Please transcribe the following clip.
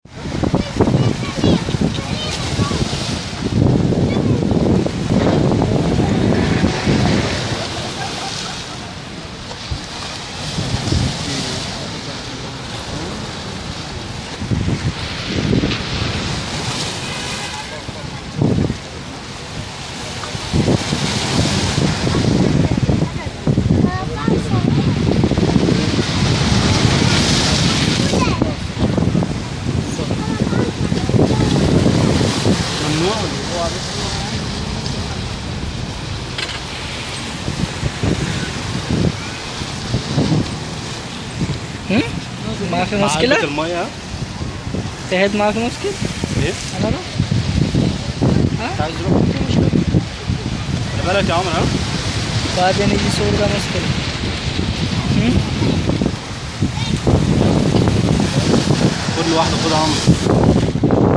ممنوع ولا هم؟ ما في مشكلة؟ عندك المية ها؟ تهد ما في مشكلة؟ ايه؟ أنا أروح انت عايز تروح في مشكلة خلي بالك يا عمر ها؟ بعدين يجي صور ده مشكلة هم؟ خد لي واحدة خد يا عمر